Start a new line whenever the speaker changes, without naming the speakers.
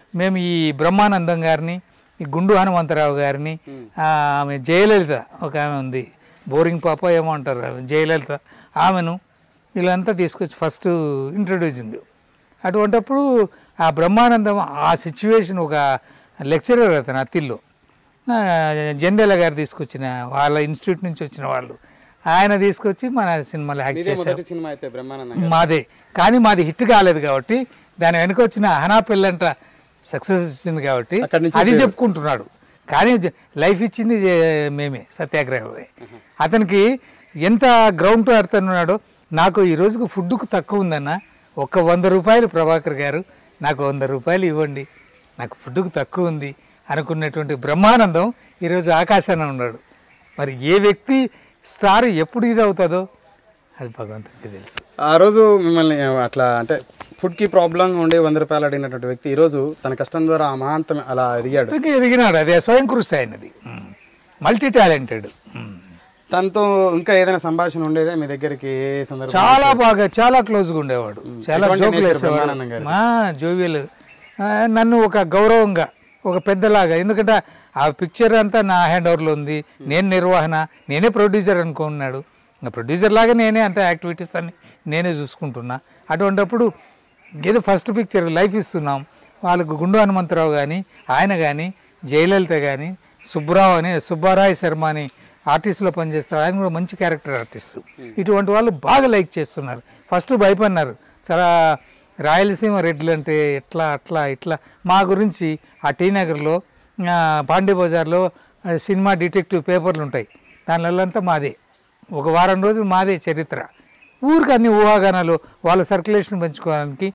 మేము ఈ బ్రహ్మానందం గారిని ఈ గుండు హనుమంతరావు గారిని ఆ, ఆమె జయలలిత ఒక ఆమె ఉంది బోరింగ్ పాప ఏమో అంటారు ఆమె జయలలిత ఆమెను వీళ్ళంతా తీసుకొచ్చి ఫస్ట్ ఇంట్రడ్యూస్ ఉంది అటువంటప్పుడు ఆ బ్రహ్మానందం ఆ సిచ్యువేషన్ ఒక లెక్చరర్ అతను అత్తిల్లో ఆ, జంధ్యాల గారు తీసుకొచ్చిన వాళ్ళ ఇన్స్టిట్యూట్ నుంచి వచ్చిన వాళ్ళు ఆయన తీసుకొచ్చి మన సినిమాలో యాక్ట్
ఇదే
చేశారు
మొదటి సినిమా అయితే బ్రహ్మానందం
మాదే కానీ మాది హిట్ కాలేదు కాబట్టి దాని వెనక వచ్చిన హనా పిల్లంట సక్సెస్ వచ్చింది కాబట్టి
అక్కడి నుంచి
అది చెప్పుకుంటున్నాడు కానీ జ- లైఫ్ ఇచ్చింది జే- మేమే సత్యాగ్రహమే అతనికి ఎంత గ్రౌండ్ టు అర్థం ఉన్నాడో నాకు ఈ రోజుకు ఫుడ్కు తక్కువ ఉందన్న ఒక్క వంద రూపాయలు ప్రభాకర్ గారు నాకు వంద రూపాయలు ఇవ్వండి నాకు ఫుడ్కు తక్కువ ఉంది అనుకున్నటువంటి బ్రహ్మానందం ఈరోజు ఆకాశాన ఉన్నాడు మరి ఏ వ్యక్తి స్టార్ ఎప్పుడు ఇది అవుతుందో అది భగవంతుడికి తెలుసు
ఆ రోజు మిమ్మల్ని అట్లా అంటే ఫుడ్కి ప్రాబ్లం ఉండి వంద రూపాయలు అడిగినటువంటి వ్యక్తి ఈ రోజు తన కష్టం ద్వారా ఆ మహాంతం అలా ఎదిగాడు
అందుకే ఎదిగినాడు అదే స్వయం కృషి అయినది మల్టీ టాలెంటెడ్
తనతో ఇంకా ఏదైనా సంభాషణ ఉండేదే మీ దగ్గరికి ఏ సందర్భం
చాలా బాగా చాలా క్లోజ్గా ఉండేవాడు చాలా
ఎటువంటి
జోకులు
nature
వేసేవాడు
బ్రహ్మానందం గారు?
మా జోవియల్ ఆ, నన్ను ఒక గౌరవంగా ఒక పెద్దలాగా ఎందుకంటే ఆ పిక్చర్ అంతా నా హ్యాండ్ ఓవర్లో ఉంది నేను నిర్వహణ నేనే ప్రొడ్యూసర్ అనుకున్నాడు ఇంకా ప్రొడ్యూసర్ లాగా నేనే అంత యాక్టివిటీస్ అన్ని నేనే చూసుకుంటున్నా అటువంటప్పుడు ఏదో ఫస్ట్ పిక్చర్ లైఫ్ ఇస్తున్నాం వాళ్ళకు గుండు హనుమంతరావు కానీ ఆయన కానీ జయలలిత కానీ సుబ్బరావు అని సుబ్బారాయ్ శర్మ అని ఆర్టిస్ట్లో పనిచేస్తారు ఆయన కూడా మంచి క్యారెక్టర్ ఆర్టిస్ట్ ఇటువంటి వాళ్ళు బాగా లైక్ చేస్తున్నారు ఫస్ట్ భయపడినారు చాలా రాయలసీమ రెడ్లు అంటే ఎట్లా అట్లా ఇట్లా మా గురించి ఆ టీ నగర్లో ఆ, పాండే బజార్లో ఆ, సినిమా డిటెక్టివ్ పేపర్లు ఉంటాయి దానివల్ల అంతా మాదే ఒక వారం రోజులు మాదే చరిత్ర ఊరికి అన్ని ఊహాగానాలు వాళ్ళ సర్క్యులేషన్ పెంచుకోవడానికి